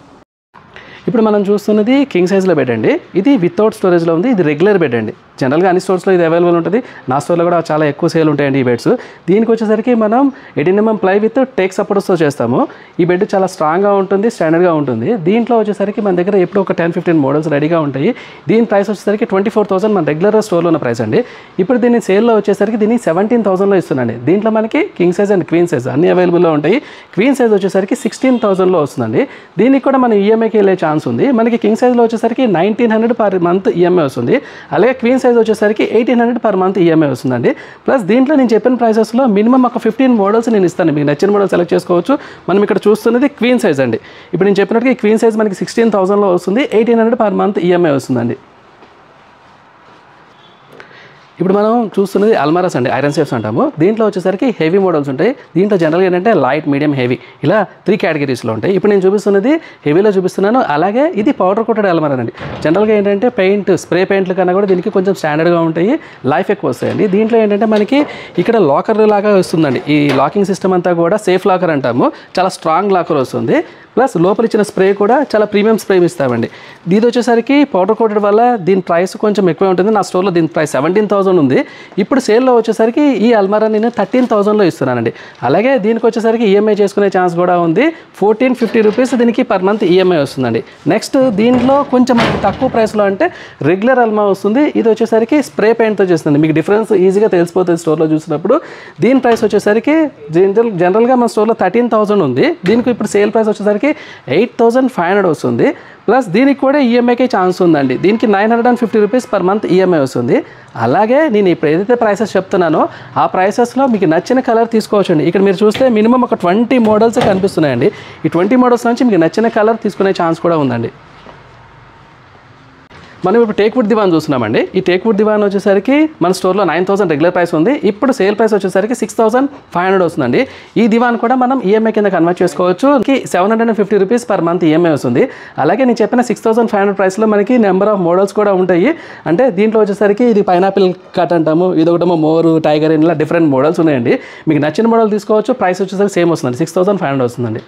ఇప్పుడు మనం చూస్తున్నది కింగ్ సైజ్లో బెడ్ అండి ఇది వితౌట్ స్టోరేజ్లో ఉంది ఇది రెగ్యులర్ బెడ్ అండి జనరల్గా అన్ని స్టోర్స్లో ఇది అవైలబుల్ ఉంటుంది నా స్టోర్లో కూడా చాలా ఎక్కువ సేల్ ఉంటాయండి ఈ బెడ్స్ దీనికి వచ్చేసరికి మనం eighteen MM ply with teak సపోర్ట్స్తో చేస్తాము ఈ బెడ్ చాలా స్ట్రాంగ్గా ఉంటుంది స్టాండర్డ్గా ఉంటుంది దీంట్లో వచ్చేసరికి మన దగ్గర ఎప్పుడు ఒక టెన్ ఫిఫ్టీన్ మోడల్స్ రెడీగా ఉంటాయి దీని ప్రైస్ వచ్చేసరికి ట్వంటీ ఫోర్ థౌసండ్ మన రెగ్యులర్ స్టోర్లో ఉన్న ప్రైస్ అండి ఇప్పుడు దీన్ని సేల్లో వచ్చేసరికి దీన్ని సెవెంటీన్ థౌసండ్లో ఇస్తున్నాండి దీంట్లో మనకి king size and queen size అన్ని అవైలబుల్లో ఉంటాయి క్వీన్ సైజ్ వచ్చేసరికి సిక్స్టీన్ థౌసండ్లో వస్తుందండి దీనికి కూడా మన ఈఎంఐకి వెళ్ళే ఛాన్స్ ఉంది మనకి కింగ్ సైజ్లో వచ్చేసరికి nineteen hundred per month EMI వస్తుంది అలాగే క్వీన్ సైజ్ వచ్చేసరికి eighteen hundred per month EMI వస్తుందండి ప్లస్ దీంట్లో నేను చెప్పిన ప్రైసెస్లో మినిమం ఒక ఫిఫ్టీన్ మోడల్స్ నేను ఇస్తాను మీకు నచ్చిన మోడల్ సెలెక్ట్ చేసుకోవచ్చు మనం ఇక్కడ చూస్తున్నది క్వీన్ సైజ్ అండి ఇప్పుడు నేను చెప్పినట్టుగా ఈ క్వీన్ సైజ్ మనకి సిక్స్టీన్ థౌసండ్లో వస్తుంది eighteen hundred per month EMI వస్తుందండి ఇప్పుడు మనం చూస్తున్నది అల్మారాస్ అండి ఐరన్ సేఫ్స్ అంటాము దీంట్లో వచ్చేసరికి హెవీ మోడల్స్ ఉంటాయి దీంట్లో జనరల్గా ఏంటంటే లైట్ మీడియం హెవీ ఇలా త్రీ కేటగిరీస్లో ఉంటాయి ఇప్పుడు నేను చూపిస్తున్నది హెవీలో చూపిస్తున్నాను అలాగే ఇది పౌడర్ కోటెడ్ అల్మారా అండి జనరల్గా ఏంటంటే పెయింట్ స్ప్రే పెయింట్లు కన్నా కూడా దీనికి కొంచెం స్టాండర్డ్గా ఉంటాయి లైఫ్ ఎక్కువ వస్తాయండి దీంట్లో ఏంటంటే మనకి ఇక్కడ లాకర్ లాగా వస్తుందండి ఈ లాకింగ్ సిస్టమ్ అంతా కూడా సేఫ్ లాకర్ అంటాము చాలా స్ట్రాంగ్ లాకర్ వస్తుంది ప్లస్ లోపల ఇచ్చిన స్ప్రే కూడా చాలా ప్రీమియం స్ప్రే ఇస్తామండి ఇది వచ్చేసరికి పౌడర్ కోటెడ్ వల్ల దీని ప్రైస్ కొంచెం ఎక్కువ ఉంటుంది నా స్టోర్లో దీని ప్రైస్ సెవెంటీన్ థౌసండ్ ఉంది ఇప్పుడు సేల్లో వచ్చేసరికి ఈ అల్మారా నేను థర్టీన్ థౌసండ్లో ఇస్తున్నానండి అలాగే దీనికి వచ్చేసరికి ఈఎంఐ చేసుకునే ఛాన్స్ కూడా ఉంది ఫోర్టీన్ ఫిఫ్టీ రూపీస్ దీనికి పర్ మంత్ ఈఎంఐ వస్తుందండి నెక్స్ట్ దీంట్లో కొంచెం మనకి తక్కువ ప్రైస్లో అంటే రెగ్యులర్ అల్మా వస్తుంది ఇది వచ్చేసరికి స్ప్రే పెయింట్తో చేస్తుంది మీకు డిఫరెన్స్ ఈజీగా తెలిసిపోతుంది స్టోర్లో చూసినప్పుడు దీని ప్రైస్ వచ్చేసరికి జనరల్ జనరల్గా మన స్టోర్లో థర్టీన్ థౌసండ్ ఉంది దీనికి ఇప్పుడు సేల్ ప్రైస్ వచ్చేసరికి ఎయిట్ థౌసండ్ ఫైవ్ హండ్రెడ్ వస్తుంది ప్లస్ దీనికి కూడా ఈఎంఐకి ఛాన్స్ ఉందండి దీనికి nine hundred and fifty rupees per month EMI వస్తుంది అలాగే నేను ఇప్పుడు ఏదైతే ప్రైసెస్ చెప్తున్నానో ఆ ప్రైసెస్లో మీకు నచ్చిన కలర్ తీసుకోవచ్చండి ఇక్కడ మీరు చూస్తే మినిమం ఒక ట్వంటీ మోడల్స్ కనిపిస్తున్నాయండి ఈ ట్వంటీ మోడల్స్ నుంచి మీకు నచ్చిన కలర్ తీసుకునే ఛాన్స్ కూడా ఉందండి మనం ఇప్పుడు టేక్ వుడ్ దివాన్ చూస్తున్నామండి ఈ టేక్ వుడ్ దివాన్ వచ్చేసరికి మన స్టోర్లో నైన్ థౌసండ్ రెగ్యులర్ ప్రైస్ ఉంది ఇప్పుడు సేల్ ప్రైస్ వచ్చేసరికి సిక్స్ థౌసండ్ ఫైవ్ హండ్రెడ్ వస్తుందండి ఈ దివాన్ కూడా మనం ఈఎంఐ కింద కన్వర్ట్ చేసుకోవచ్చు seven hundred and fifty rupees per month EMI వస్తుంది అలాగే నేను చెప్పిన సిక్స్ థౌసండ్ ఫైవ్ హండ్రెడ్ ప్రైస్లో మనకి నెంబర్ ఆఫ్ మోడల్స్ కూడా ఉంటాయి అంటే దీంట్లో వచ్చేసరికి ఇది పైనాపిల్ కట్ అంటాము ఇది ఒకటేమో మోరు టైగర్ ఇలా డిఫరెంట్ మోడల్స్ ఉన్నాయండి మీకు నచ్చిన మోడల్ తీసుకోవచ్చు ప్రైస్ వచ్చేసరికి సేమ్ వస్తుంది సిక్స్ థౌసండ్ ఫైవ్ హండ్రెడ్ వస్తుందండి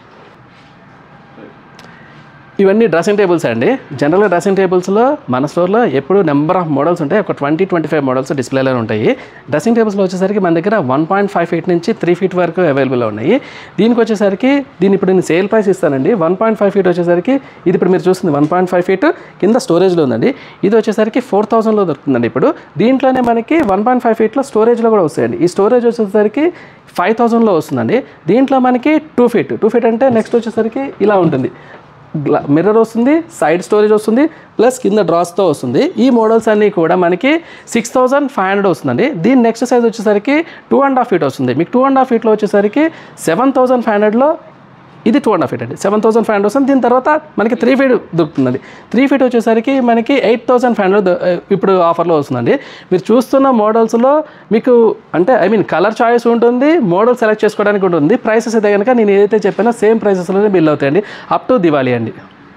ఇవన్నీ డ్రెస్సింగ్ టేబుల్స్ అండి జనరల్గా డ్రెస్సింగ్ టేబుల్స్లో మన స్టోర్లో ఎప్పుడు నెంబర్ ఆఫ్ మోడల్స్ ఉంటాయి ఒక ట్వంటీ ట్వంటీ ఫైవ్ మోడల్స్ డిస్ప్లేలో ఉంటాయి డ్రెస్సింగ్ టేబుల్స్లో వచ్చేసరికి మన దగ్గర వన్ పాయింట్ ఫైవ్ ఫీట్ నుంచి త్రీ ఫీట్ వరకు అవైలబుల్లో ఉన్నాయి దీనికి వచ్చేసరికి దీని ఇప్పుడు నేను సేల్ ప్రైస్ ఇస్తానండి వన్ పాయింట్ ఫైవ్ ఫీట్ వచ్చేసరికి ఇది ఇప్పుడు మీరు చూస్తుంది వన్ పాయింట్ ఫైవ్ ఫీట్ కింద స్టోరేజ్లో ఉందండి ఇది వచ్చేసరికి ఫోర్ థౌసండ్లో దొరుకుతుందండి ఇప్పుడు దీంట్లోనే మనకి వన్ పాయింట్ ఫైవ్ ఫీట్లో స్టోరేజ్లో కూడా వస్తాయండి ఈ స్టోరేజ్ వచ్చేసరికి ఫైవ్ థౌసండ్లో వస్తుందండి దీంట్లో మనకి టూ ఫీట్ టూ ఫీట్ అంటే నెక్స్ట్ వచ్చేసరికి ఇలా ఉంటుంది గ్లా మిర్రర్ వస్తుంది సైడ్ స్టోరేజ్ వస్తుంది ప్లస్ కింద డ్రాస్తో వస్తుంది ఈ మోడల్స్ అన్నీ కూడా మనకి సిక్స్ థౌసండ్ ఫైవ్ హండ్రెడ్ వస్తుందండి దీని నెక్స్ట్ సైజ్ వచ్చేసరికి టూ అండ్ హాఫ్ ఫీట్ వస్తుంది మీకు టూ అండ్ హాఫ్ ఫీట్లో వచ్చేసరికి సెవెన్ థౌసండ్ ఫైవ్ హండ్రెడ్లో ఇది టూ అండ్ హాఫ్ ఫీట్ అండి సెవెన్ థౌసండ్ ఫైవ్ హండ్రెడ్ వస్తుంది దీని తర్వాత మనకి త్రీ ఫీట్ దొరుకుతుందండి త్రీ ఫీట్ వచ్చేసరికి మనకి ఎయిట్ థౌసండ్ ఫైవ్ హండ్రెడ్ ఇప్పుడు ఆఫర్లో వస్తుందండి మీరు చూస్తున్న మోడల్స్లో మీకు అంటే ఐ మీన్ కలర్ చాయిస్ ఉంటుంది మోడల్ సెలెక్ట్ చేసుకోవడానికి ఉంటుంది ప్రైసెస్ అయితే కనుక నేను ఏదైతే చెప్పానో సేమ్ ప్రైసెస్లోనే బిల్ అవుతాయండి అప్ టు దివాళీ అండి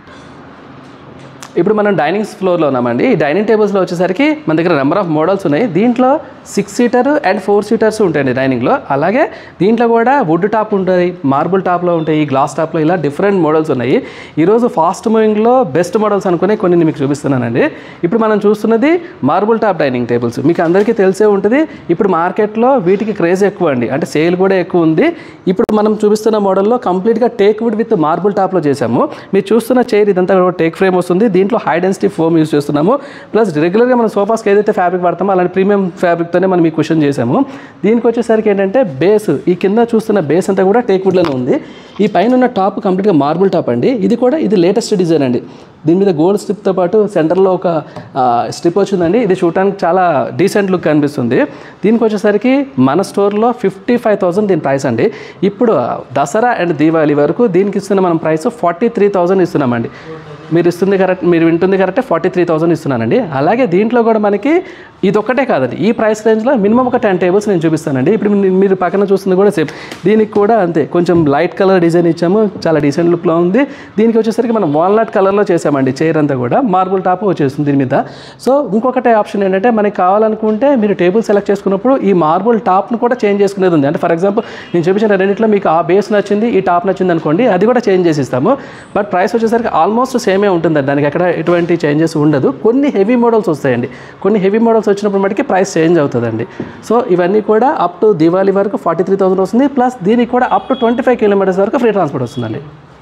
ఇప్పుడు మనం డైనింగ్ ఫ్లోర్లో ఉన్నామండి ఈ డైనింగ్ టేబుల్స్లో వచ్చేసరికి మన దగ్గర నెంబర్ ఆఫ్ మోడల్స్ ఉన్నాయి దీంట్లో six seater and four seaters ఉంటాయండి డైనింగ్లో అలాగే దీంట్లో కూడా వుడ్ టాప్ ఉంటాయి మార్బుల్ టాప్లో ఉంటాయి గ్లాస్ టాప్లో ఇలా డిఫరెంట్ మోడల్స్ ఉన్నాయి ఈరోజు ఫాస్ట్ మూవింగ్లో బెస్ట్ మోడల్స్ అనుకుని కొన్ని నేను మీకు చూపిస్తున్నానండి ఇప్పుడు మనం చూస్తున్నది మార్బుల్ టాప్ డైనింగ్ టేబుల్స్ మీకు అందరికీ తెలిసే ఉంటుంది ఇప్పుడు మార్కెట్లో వీటికి క్రేజ్ ఎక్కువ అండి అంటే సేల్ కూడా ఎక్కువ ఉంది ఇప్పుడు మనం చూపిస్తున్న మోడల్లో కంప్లీట్గా టేక్ వుడ్ విత్ మార్బుల్ టాప్లో చేసాము మీరు చూస్తున్న చైర్ ఇదంతా కూడా టేక్ ఫ్రేమ్ వస్తుంది దీంట్లో హై డెన్సిటీ ఫోమ్ యూస్ చేస్తున్నాము ప్లస్ రెగ్యులర్గా మనం సోఫాస్కి ఏదైతే ఫ్యాబ్రిక్ వాడతామో అలాంటి ప్రీమియం ఫ్యాబ్రిక్తోనే మనం ఈ క్వశ్చన్ చేసాము దీనికి వచ్చేసరికి ఏంటంటే బేస్ ఈ కింద చూస్తున్న బేస్ అంతా కూడా టేక్ వుడ్లోనే ఉంది ఈ పైన ఉన్న టాప్ కంప్లీట్గా మార్బుల్ టాప్ అండి ఇది కూడా ఇది లేటెస్ట్ డిజైన్ అండి దీని మీద గోల్డ్ స్ట్రిప్తో పాటు సెంటర్లో ఒక స్ట్రిప్ వచ్చిందండి ఇది చూడటానికి చాలా డీసెంట్ లుక్ కనిపిస్తుంది దీనికి వచ్చేసరికి మన స్టోర్లో ఫిఫ్టీ ఫైవ్ థౌసండ్ దీని ప్రైస్ అండి ఇప్పుడు దసరా అండ్ దీవాళి వరకు దీనికి ఇస్తున్న మనం ప్రైస్ ఫార్టీ త్రీ థౌసండ్ ఇస్తున్నామండి మీరు ఇస్తుంది కరెక్ట్ మీరు వింటుంది కరెక్టే ఫార్టీ త్రీ థౌసండ్ ఇస్తున్నానండి అలాగే దీంట్లో కూడా మనకి ఇది ఒక్కటే కాదండి ఈ ప్రైస్ రేంజ్లో మినిమం ఒక టెన్ టేబుల్స్ నేను చూపిస్తానండి ఇప్పుడు మీ- మీరు పక్కన చూస్తుంది కూడా సేమ్ దీనికి కూడా అంతే కొంచెం లైట్ కలర్ డిజైన్ ఇచ్చాము చాలా డీసెంట్ లుక్లో ఉంది దీనికి వచ్చేసరికి మనం వాల్నట్ కలర్లో చేసామండి చైర్ అంతా కూడా మార్బుల్ టాప్ వచ్చేస్తుంది దీని మీద సో ఇంకొకటి ఆప్షన్ ఏంటంటే మనకి కావాలనుకుంటే మీరు టేబుల్ సెలెక్ట్ చేసుకున్నప్పుడు ఈ మార్బుల్ టాప్ను కూడా చేంజ్ చేసుకునేది ఉంది అంటే ఫర్ ఎగ్జాంపుల్ నేను చూపించిన రెండింటిలో మీకు ఆ బేస్ నచ్చింది ఈ టాప్ నచ్చింది అనుకోండి అది కూడా చేంజ్ చేసి ఇస్తాము బట్ ప్రైస్ వచ్చేసరికి ఆల్మోస్ట్ సేమే ఉంటుందండి దానికి ఎక్కడ ఎటువంటి చేంజెస్ ఉండదు కొన్ని హెవీ మోడల్స్ వస్తాయండి కొన్ని హెవీ మోడల్స్ వచ్చినప్పుడు మటుకి ప్రైస్ చేంజ్ అవుతుందండి సో ఇవన్నీ కూడా అప్ టు దివాళీ వరకు ఫార్టీ త్రీ థౌసండ్ వస్తుంది ప్లస్ దీనికి కూడా up to twenty five kilometres వరకు ఫ్రీ ట్రాన్స్పోర్ట్ వస్తుందండి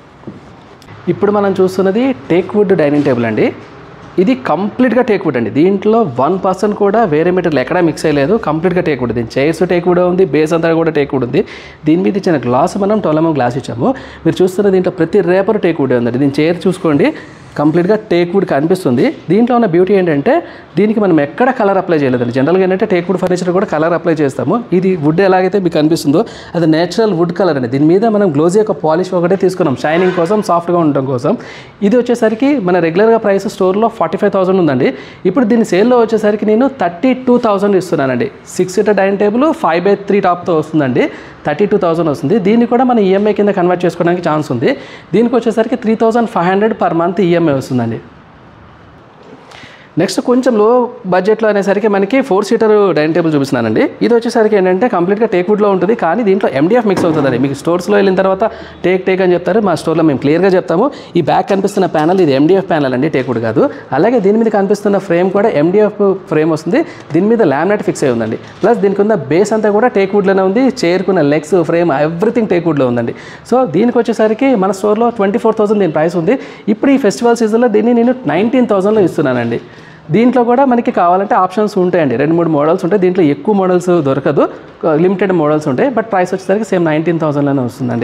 ఇప్పుడు మనం చూస్తున్నది టేక్ వుడ్ డైనింగ్ టేబుల్ అండి ఇది కంప్లీట్గా టేక్ వుడ్ అండి దీంట్లో వన్ పర్సెంట్ కూడా వేరే మెటీరియల్ ఎక్కడా మిక్స్ అయ్యలేదు కంప్లీట్గా టేక్ వుడ్ దీని చైర్స్ టేక్ వుడ్ ఉంది బేస్ అంతా కూడా టేక్ వుడ్ ఉంది దీని మీద ఇచ్చిన గ్లాస్ మనం టొలమో గ్లాస్ ఇచ్చాము మీరు చూస్తున్న దీంట్లో ప్రతి రేపర్ టేక్ వుడ్ ఉందండి దీని చైర్ చూసుకోండి కంప్లీట్గా టేక్ వుడ్ కనిపిస్తుంది దీంట్లో ఉన్న బ్యూటీ ఏంటంటే దీనికి మనం ఎక్కడ కలర్ అప్లై చేయలేదండి జనరల్గా ఏంటంటే టేక్ వుడ్ ఫర్నిచర్ కూడా కలర్ అప్లై చేస్తాము ఇది వుడ్ ఎలాగైతే మీకు కనిపిస్తుందో అది నేచురల్ వుడ్ కలర్ అండి దీని మీద మనం గ్లోజీ యొక్క పాలిష్ ఒకటే తీసుకున్నాం షైనింగ్ కోసం సాఫ్ట్గా ఉండడం కోసం ఇది వచ్చేసరికి మన రెగ్యులర్గా ప్రైస్ స్టోర్లో ఫార్టీ ఫైవ్ థౌసండ్ ఉందండి ఇప్పుడు దీని సేల్లో వచ్చేసరికి నేను థర్టీ టూ థౌసండ్ ఇస్తున్నానండి six seater dining table five by three టాప్తో వస్తుందండి థర్టీ టూ థౌసండ్ వస్తుంది దీన్ని కూడా మన ఈఎంఐ కింద కన్వర్ట్ చేసుకోవడానికి ఛాన్స్ ఉంది దీనికి వచ్చేసరికి three thousand five hundred per month EMI వస్తుందండి నెక్స్ట్ కొంచెం లో బడ్జెట్లో అనేసరికి మనకి ఫోర్ సీటర్ డైనింగ్ టేబుల్ చూపిస్తున్నానండి ఇది వచ్చేసరికి ఏంటంటే కంప్లీట్గా టేక్ వుడ్లో ఉంటుంది కానీ దీంట్లో ఎండిఎఫ్ మిక్స్ అవుతుందండి మీకు స్టోర్స్లో వెళ్ళిన తర్వాత టేక్ టేక్ అని చెప్తారు మా స్టోర్లో మేము క్లియర్గా చెప్తాము ఈ బ్యాక్ కనిపిస్తున్న ప్యానల్ ఇది ఎండిఎఫ్ ప్యానల్ అండి టేక్ వుడ్ కాదు అలాగే దీని మీద కనిపిస్తున్న ఫ్రేమ్ కూడా ఎండిఎఫ్ ఫ్రేమ్ వస్తుంది దీని మీద లామినేట్ ఫిక్స్ అయి ఉందండి ప్లస్ దీనికి ఉన్న బేస్ అంతా కూడా టేక్ వుడ్లోనే ఉంది చేరుకున్న లెగ్స్ ఫ్రేమ్ ఎవ్రీథింగ్ టేక్ వుడ్లో ఉందండి సో దీనికి వచ్చేసరికి మన స్టోర్లో ట్వంటీ ఫోర్ థౌసండ్ దీని ప్రైస్ ఉంది ఇప్పుడు ఈ ఫెస్టివల్ సీజన్లో దీన్ని నేను నైన్టీన్ థౌసండ్లో ఇస్తున్నానండి దీంట్లో కూడా మనకి కావాలంటే ఆప్షన్స్ ఉంటాయండి రెండు మూడు మోడల్స్ ఉంటాయి దీంట్లో ఎక్కువ మోడల్స్ దొరకదు లిమిటెడ్ మోడల్స్ ఉంటాయి బట్ ప్రైస్ వచ్చేసరికి సేమ్ నైన్టీన్ థౌసండ్లోనే వస్తుందండి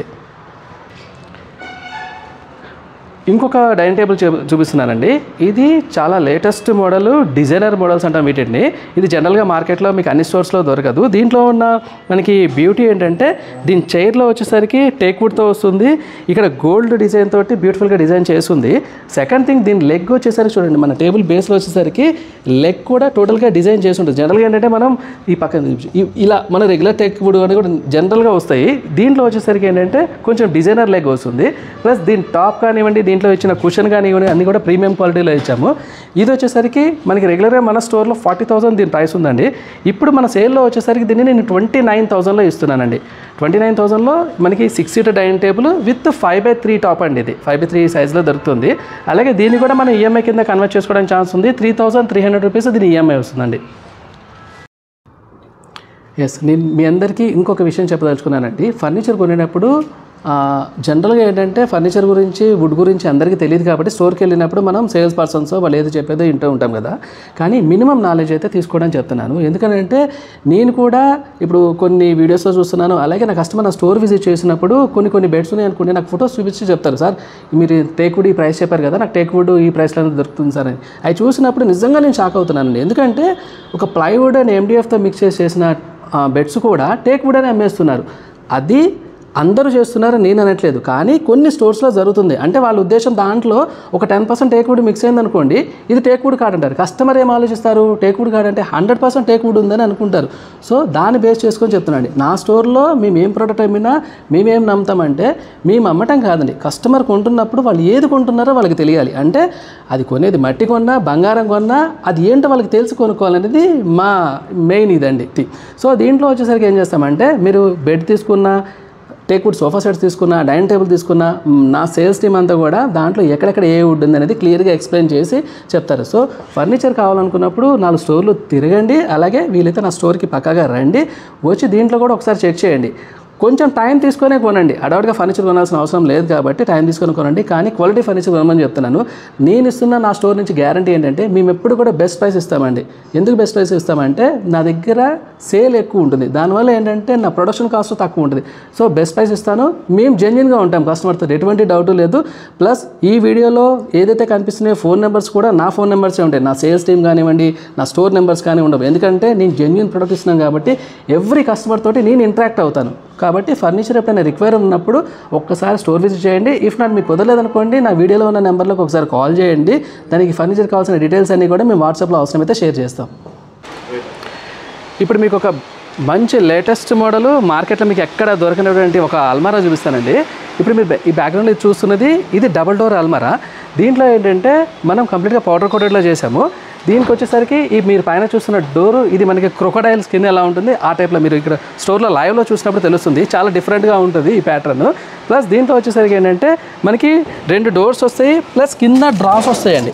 ఇంకొక డైనింగ్ టేబుల్ చూ చూపిస్తున్నానండి ఇది చాలా లేటెస్ట్ మోడల్ డిజైనర్ మోడల్స్ అంటాం వీటిని ఇది జనరల్గా మార్కెట్లో మీకు అన్ని స్టోర్స్లో దొరకదు దీంట్లో ఉన్న మనకి బ్యూటీ ఏంటంటే దీని చైర్లో వచ్చేసరికి టేక్ వుడ్తో వస్తుంది ఇక్కడ గోల్డ్ డిజైన్ తోటి బ్యూటిఫుల్గా డిజైన్ చేస్తుంది సెకండ్ థింగ్ దీని లెగ్ వచ్చేసరికి చూడండి మన టేబుల్ బేస్లో వచ్చేసరికి లెగ్ కూడా టోటల్గా డిజైన్ చేసి ఉంటుంది జనరల్గా ఏంటంటే మనం ఈ పక్కన ఈ- ఇలా మన రెగ్యులర్ టేక్ వుడ్ అని కూడా జనరల్గా వస్తాయి దీంట్లో వచ్చేసరికి ఏంటంటే కొంచెం డిజైనర్ లెగ్ వస్తుంది ప్లస్ దీని టాప్ కానివ్వండి దీంట్లో ఇచ్చిన కుషన్ కానివ్వండి అన్ని కూడా ప్రీమియం క్వాలిటీలో ఇచ్చాము ఇది వచ్చేసరికి మనకి రెగ్యులర్గా మన స్టోర్లో ఫార్టీ థౌసండ్ దీని ప్రైస్ ఉందండి ఇప్పుడు మన సేల్లో వచ్చేసరికి దీన్ని నేను ట్వంటీ నైన్ థౌసండ్లో ఇస్తున్నానండి ట్వంటీ నైన్ థౌసండ్లో మనకి six seater dining table with five by three top అండి ఇది ఫైవ్ బై త్రీ సైజ్లో దొరుకుతుంది అలాగే దీన్ని కూడా మనం ఈఎంఐ కింద కన్వర్ట్ చేసుకోవడానికి ఛాన్స్ ఉంది three thousand three hundred rupees దీని ఈఎంఐ వస్తుందండి ఎస్ నేను మీ అందరికీ ఇంకొక విషయం చెప్పదలుచుకున్నానండి ఫర్నిచర్ కొనేటప్పుడు ఆ, జనరల్గా ఏంటంటే ఫర్నిచర్ గురించి వుడ్ గురించి అందరికీ తెలియదు కాబట్టి స్టోర్కి వెళ్ళినప్పుడు మనం సేల్స్ పర్సన్స్ వాళ్ళు ఏది చెప్పేదో వింటూ ఉంటాం కదా కానీ మినిమం నాలెడ్జ్ అయితే తీసుకోవడం చెప్తున్నాను ఎందుకంటే నేను కూడా ఇప్పుడు కొన్ని వీడియోస్లో చూస్తున్నాను అలాగే నా కస్టమర్ నా స్టోర్ విజిట్ చేసినప్పుడు కొన్ని కొన్ని బెడ్స్ ఉన్నాయి అనుకోండి నాకు ఫొటోస్ చూపించి చెప్తారు సార్ మీరు టేక్ వుడ్ ఈ ప్రైస్ చెప్పారు కదా నాకు టేక్ వుడ్ ఈ ప్రైస్లో దొరుకుతుంది సార్ అని అవి చూసినప్పుడు నిజంగా నేను షాక్ అవుతున్నానండి ఎందుకంటే ఒక ప్లైవుడ్ అండ్ ఎండిఎఫ్తో మిక్స్ చేసి చేసిన బెడ్స్ కూడా టేక్ వుడ్ అని అమ్మేస్తున్నారు అది అందరూ చేస్తున్నారు నేను అనట్లేదు కానీ కొన్ని స్టోర్స్లో జరుగుతుంది అంటే వాళ్ళ ఉద్దేశం దాంట్లో ఒక టెన్ పర్సెంట్ టేక్వుడ్ మిక్స్ అయింది అనుకోండి ఇది టేక్వుడ్ కార్డ్ అంటారు కస్టమర్ ఏం ఆలోచిస్తారు టేక్వుడ్ కార్డ్ అంటే హండ్రెడ్ పర్సెంట్ టేక్వుడ్ ఉందని అనుకుంటారు సో దాన్ని బేస్ చేసుకొని చెప్తున్నాండి నా స్టోర్లో మేము ఏం ప్రోడక్ట్ అమ్మినా మేమేం నమ్ముతామంటే మేము అమ్మటం కాదండి కస్టమర్ కొంటున్నప్పుడు వాళ్ళు ఏది కొంటున్నారో వాళ్ళకి తెలియాలి అంటే అది కొనేది మట్టి కొన్నా బంగారం కొన్నా అది ఏంటో వాళ్ళకి తెలిసి కొనుక్కోవాలనేది మా మెయిన్ ఇదండి సో దీంట్లో వచ్చేసరికి ఏం చేస్తామంటే మీరు బెడ్ తీసుకున్నా టేక్వుడ్ సోఫా సెట్స్ తీసుకున్నా డైనింగ్ టేబుల్ తీసుకున్నా మ్, నా సేల్స్ టీమ్ అంతా కూడా దాంట్లో ఎక్కడెక్కడ ఏ వుడ్ ఉంది అనేది క్లియర్గా ఎక్స్ప్లెయిన్ చేసి చెప్తారు సో ఫర్నిచర్ కావాలనుకున్నప్పుడు నాలుగు స్టోర్లు తిరగండి అలాగే వీలైతే నా స్టోర్కి పక్కాగా రండి వచ్చి దీంట్లో కూడా ఒకసారి చెక్ చేయండి కొంచెం టైం తీసుకొనే కొనండి అడౌట్గా ఫర్నిచర్ కొనాల్సిన అవసరం లేదు కాబట్టి టైం తీసుకొని కొనండి కానీ క్వాలిటీ ఫర్నిచర్ కొనమని చెప్తున్నాను నేను ఇస్తున్న నా స్టోర్ నుంచి గ్యారంటీ ఏంటంటే మేము ఎప్పుడు కూడా బెస్ట్ ప్రైస్ ఇస్తామండి ఎందుకు బెస్ట్ ప్రైస్ ఇస్తామంటే నా దగ్గర సేల్ ఎక్కువ ఉంటుంది దానివల్ల ఏంటంటే నా ప్రొడక్షన్ కాస్ట్ తక్కువ ఉంటుంది సో బెస్ట్ ప్రైస్ ఇస్తాను మేము జెన్యున్గా ఉంటాం కస్టమర్తో ఎటువంటి డౌట్ లేదు ప్లస్ ఈ వీడియోలో ఏదైతే కనిపిస్తున్నాయో ఫోన్ నెంబర్స్ కూడా నా ఫోన్ నెంబర్సే ఉంటాయి నా సేల్స్ టీమ్ కానివ్వండి నా స్టోర్ నెంబర్స్ కానీ ఉండవు ఎందుకంటే నేను జెన్యున్ ప్రొడక్ట్ ఇస్తున్నాను కాబట్టి ఎవ్రీ కస్టమర్ తోటి నేను ఇంటరాక్ట్ అవుతాను కాబట్టి ఫర్నిచర్ ఎప్పుడైనా రిక్వైర్ ఉన్నప్పుడు ఒక్కసారి స్టోర్ విజిట్ చేయండి ఇఫ్ నాట్ మీకు కుదరలేదనుకోండి నా వీడియోలో ఉన్న నెంబర్లోకి ఒకసారి కాల్ చేయండి దానికి ఫర్నిచర్ కావాల్సిన డీటెయిల్స్ అన్నీ కూడా మేము వాట్సాప్లో అవసరమైతే షేర్ చేస్తాం ఇప్పుడు మీకు ఒక మంచి లేటెస్ట్ మోడల్ మార్కెట్లో మీకు ఎక్కడ దొరకనటువంటి ఒక అల్మారా చూపిస్తానండి ఇప్పుడు మీరు బ్యా- ఈ బ్యాక్గ్రౌండ్లో ఇది చూస్తున్నది ఇది డబుల్ డోర్ అల్మారా దీంట్లో ఏంటంటే మనం కంప్లీట్గా పౌడర్ కోటెడ్లో చేసాము దీనికి వచ్చేసరికి ఈ మీరు పైన చూస్తున్న డోరు ఇది మనకి క్రొకడైల్ స్కిన్ ఎలా ఉంటుంది ఆ టైప్లో మీరు ఇక్కడ స్టోర్లో లైవ్లో చూసినప్పుడు తెలుస్తుంది చాలా డిఫరెంట్గా ఉంటుంది ఈ ప్యాటర్న్ ప్లస్ దీంట్లో వచ్చేసరికి ఏంటంటే మనకి రెండు డోర్స్ వస్తాయి ప్లస్ కింద డ్రాస్ వస్తాయండి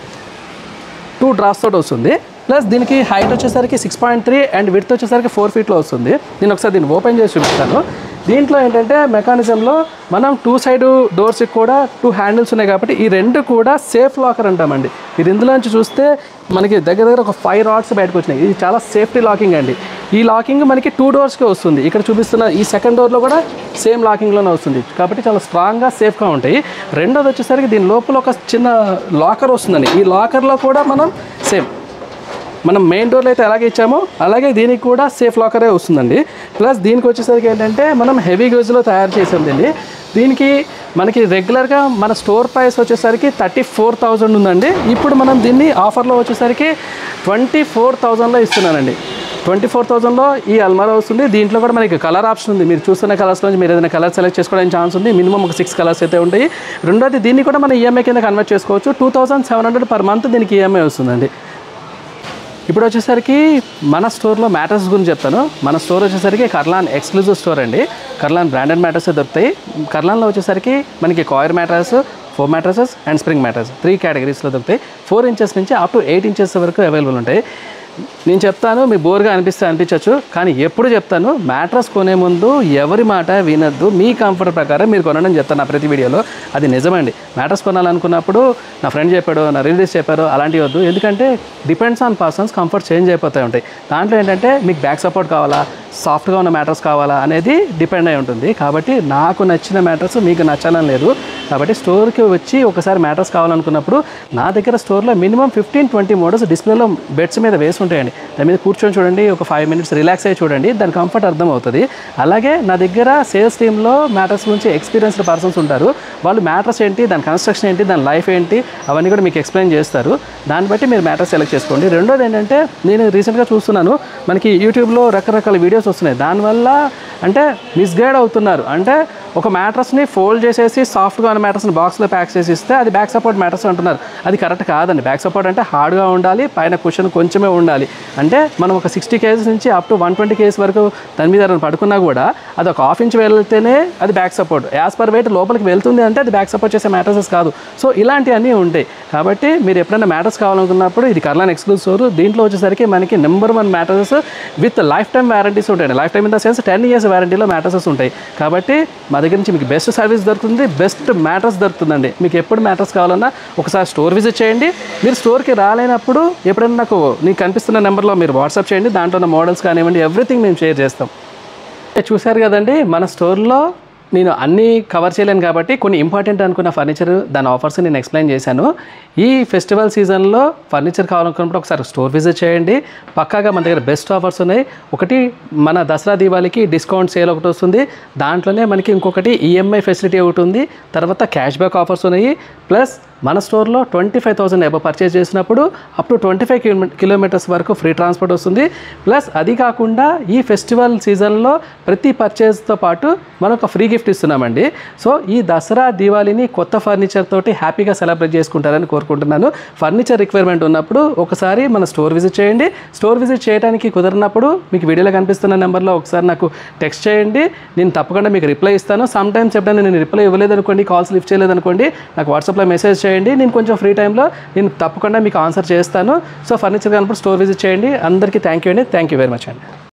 టూ డ్రాస్ తోటి వస్తుంది ప్లస్ దీనికి హైట్ వచ్చేసరికి six point three and width వచ్చేసరికి ఫోర్ ఫీట్లో వస్తుంది నేను ఒకసారి దీన్ని ఓపెన్ చేసి చూపిస్తాను దీంట్లో ఏంటంటే మెకానిజంలో మనం టూ సైడ్ డోర్స్కి కూడా టూ హ్యాండిల్స్ ఉన్నాయి కాబట్టి ఈ రెండు కూడా సేఫ్ లాకర్ అంటామండి మీరు ఇందులోంచి చూస్తే మనకి దగ్గర దగ్గర ఒక ఫైవ్ రాడ్స్ బయటకు వచ్చినాయి ఇది చాలా సేఫ్టీ లాకింగ్ అండి ఈ లాకింగ్ మనకి టూ డోర్స్కి వస్తుంది ఇక్కడ చూపిస్తున్న ఈ సెకండ్ డోర్లో కూడా సేమ్ లాకింగ్లోనే వస్తుంది కాబట్టి చాలా స్ట్రాంగ్గా సేఫ్గా ఉంటాయి రెండోది వచ్చేసరికి దీని లోపల ఒక చిన్న లాకర్ వస్తుందండి ఈ లాకర్లో కూడా మనం సేమ్ మనం మెయిన్ డోర్లో అయితే ఎలాగే ఇచ్చామో అలాగే దీనికి కూడా సేఫ్ లాకరే వస్తుందండి ప్లస్ దీనికి వచ్చేసరికి ఏంటంటే మనం హెవీ గేజ్లో తయారు చేసామండి దీనికి మనకి రెగ్యులర్గా మన స్టోర్ ప్రైస్ వచ్చేసరికి థర్టీ ఫోర్ థౌజండ్ ఉందండి ఇప్పుడు మనం దీన్ని ఆఫర్లో వచ్చేసరికి ట్వంటీ ఫోర్ థౌజండ్లో ఇస్తున్నానండి ట్వంటీ ఫోర్ థౌసండ్లో ఈ అల్మారా వస్తుంది దీంట్లో కూడా మనకి కలర్ ఆప్షన్ ఉంది మీరు చూస్తున్న కలర్స్ నుంచి మీరు ఏదైనా కలర్ సెలెక్ట్ చేసుకోవడానికి ఛాన్స్ ఉంది మినిమం ఒక సిక్స్ కలర్స్ అయితే ఉంటాయి రెండోది దీన్ని కూడా మనం ఈఎంఐ కింద కన్వర్ట్ చేసుకోవచ్చు two thousand seven hundred per month దీనికి ఈఎంఐ వస్తుందండి ఇప్పుడు వచ్చేసరికి మన స్టోర్లో మ్యాటర్స్ గురించి చెప్తాను మన స్టోర్ వచ్చేసరికి కర్లాన్ ఎక్స్క్లూజివ్ స్టోర్ అండి కర్లాన్ బ్రాండెడ్ మ్యాటర్స్ దొరుకుతాయి కర్లాన్లో వచ్చేసరికి మనకి coir mattress foam mattresses and spring mattress three కేటగిరీస్లో దొరుకుతాయి ఫోర్ ఇంచెస్ నుంచి అప్ టు ఎయిట్ ఇంచెస్ వరకు అవైలబుల్ ఉంటాయి నేను చెప్తాను మీ బోర్గా అనిపిస్తే అనిపించవచ్చు కానీ ఎప్పుడు చెప్తాను మ్యాట్రస్ కొనే ముందు ఎవరి మాట వినొద్దు మీ కంఫర్ట్ ప్రకారం మీరు కొనడం చెప్తాను నా ప్రతి వీడియోలో అది నిజమండి మ్యాట్రస్ కొనాలనుకున్నప్పుడు నా ఫ్రెండ్ చెప్పాడు నా రిలేటివ్స్ చెప్పారు అలాంటివి వద్దు ఎందుకంటే depends on persons comfort change అయిపోతూ ఉంటాయి దాంట్లో ఏంటంటే మీకు బ్యాక్ సపోర్ట్ కావాలా సాఫ్ట్గా ఉన్న మ్యాట్రస్ కావాలా అనేది డిపెండ్ అయి ఉంటుంది కాబట్టి నాకు నచ్చిన మ్యాట్రస్ మీకు నచ్చాలని లేదు కాబట్టి స్టోర్కి వచ్చి ఒకసారి మ్యాట్రస్ కావాలనుకున్నప్పుడు నా దగ్గర స్టోర్లో మినిమం ఫిఫ్టీన్ ట్వంటీ మోడల్స్ డిస్ప్లేలో బెడ్స్ మీద వేసి ఉంటాయండి దాని మీద కూర్చొని చూడండి ఒక ఫైవ్ మినిట్స్ రిలాక్స్ అయ్యి చూడండి దాని కంఫర్ట్ అర్థం అవుతుంది అలాగే నా దగ్గర సేల్స్ టీంలో మ్యాట్రస్ గురించి ఎక్స్పీరియన్స్డ్ పర్సన్స్ ఉంటారు వాళ్ళు మ్యాట్రస్ ఏంటి దాని కన్స్ట్రక్షన్ ఏంటి దాని లైఫ్ ఏంటి అవన్నీ కూడా మీకు ఎక్స్ప్లెయిన్ చేస్తారు దాన్ని బట్టి మీరు మ్యాట్రస్ సెలెక్ట్ చేసుకోండి రెండోది ఏంటంటే నేను రీసెంట్గా చూస్తున్నాను మనకి యూట్యూబ్లో రకరకాల వీడియోస్ వస్తున్నాయి దానివల్ల అంటే మిస్గైడ్ అవుతున్నారు అంటే ఒక మ్యాట్రస్ని ఫోల్డ్ చేసేసి సాఫ్ట్గా ఉన్న మ్యాట్రస్ని బాక్స్లో ప్యాక్ చేసి ఇస్తే అది బ్యాక్ సపోర్ట్ మ్యాట్రస్ అంటున్నారు అది కరెక్ట్ కాదండి బ్యాక్ సపోర్ట్ అంటే హార్డ్గా ఉండాలి పైన కుషన్ కొంచెమే ఉండాలి అంటే మనం ఒక సిక్స్టీ కేజీస్ నుంచి up to one twenty KGs వరకు దాని మీద ఎవరైనా పడుకున్నా కూడా అది ఒక హాఫ్ ఇంచ్ వెళ్తేనే అది back support as per weight లోపలికి వెళ్తుంది అంటే అది బ్యాక్ సపోర్ట్ చేసే మ్యాట్రసెస్ కాదు సో ఇలాంటివన్నీ ఉంటాయి కాబట్టి మీరు ఎప్పుడైనా మ్యాట్రస్ కావాలనుకున్నప్పుడు ఇది కర్లాన్ ఎక్స్క్లూజివ్ స్టోర్ దీంట్లో వచ్చేసరికి మనకి number one mattresses with lifetime warranties ఉంటాయండి lifetime in the sense ten years వారంటీలో మ్యాట్రసెస్ ఉంటాయి కాబట్టి మా దగ్గర నుంచి మీకు బెస్ట్ సర్వీస్ దొరుకుతుంది బెస్ట్ మ్యాట్రస్ దొరుకుతుందండి మీకు ఎప్పుడు మ్యాట్రస్ కావాలన్నా ఒకసారి స్టోర్ విజిట్ చేయండి మీరు స్టోర్కి రాలేనప్పుడు ఎప్పుడైనా నాకు నీకు కనిపిస్తున్న నెంబర్లో మీరు వాట్సాప్ చేయండి దాంట్లో ఉన్న మోడల్స్ కానివ్వండి ఎవ్రీథింగ్ మేము షేర్ చేస్తాం చూశారు కదండి మన స్టోర్లో నేను అన్నీ కవర్ చేయలేను కాబట్టి కొన్ని ఇంపార్టెంట్ అనుకున్న ఫర్నిచర్ దాని ఆఫర్స్ నేను ఎక్స్ప్లెయిన్ చేశాను ఈ ఫెస్టివల్ సీజన్లో ఫర్నిచర్ కావాలనుకున్నప్పుడు ఒకసారి స్టోర్ విజిట్ చేయండి పక్కాగా మన దగ్గర బెస్ట్ ఆఫర్స్ ఉన్నాయి ఒకటి మన దసరా దీపావళికి డిస్కౌంట్ సేల్ ఒకటి వస్తుంది దాంట్లోనే మనకి ఇంకొకటి ఈఎంఐ ఫెసిలిటీ ఒకటి ఉంది తర్వాత క్యాష్ బ్యాక్ ఆఫర్స్ ఉన్నాయి ప్లస్ మన స్టోర్లో twenty five thousand above purchase చేసినప్పుడు up to twenty five kilometres వరకు ఫ్రీ ట్రాన్స్పోర్ట్ వస్తుంది ప్లస్ అది కాకుండా ఈ ఫెస్టివల్ సీజన్లో ప్రతి పర్చేస్తో పాటు మనం ఒక ఫ్రీ గిఫ్ట్ ఇస్తున్నామండి సో ఈ దసరా దీవాళిని కొత్త ఫర్నిచర్ తోటి హ్యాపీగా సెలబ్రేట్ చేసుకుంటారని కోరుకుంటున్నాను ఫర్నిచర్ రిక్వైర్మెంట్ ఉన్నప్పుడు ఒకసారి మన స్టోర్ విజిట్ చేయండి స్టోర్ విజిట్ చేయడానికి కుదిరినప్పుడు మీకు వీడియోలో కనిపిస్తున్న నెంబర్లో ఒకసారి నాకు టెక్స్ట్ చేయండి నేను తప్పకుండా మీకు రిప్లై ఇస్తాను సమ్ టైమ్స్ ఎప్పుడైనా నేను రిప్లై ఇవ్వలేదు అనుకోండి కాల్స్ లిఫ్ట్ చేయలేదు అనుకోండి నాకు వాట్సాప్లో మెసేజ్ చేయండి నేను కొంచెం ఫ్రీ టైంలో నేను తప్పకుండా మీకు ఆన్సర్ చేస్తాను సో ఫర్నిచర్ కనుక స్టోర్ విజిట్ చేయండి అందరికీ థ్యాంక్ యూ అండి థ్యాంక్ యూ వెరీ మచ్ అండి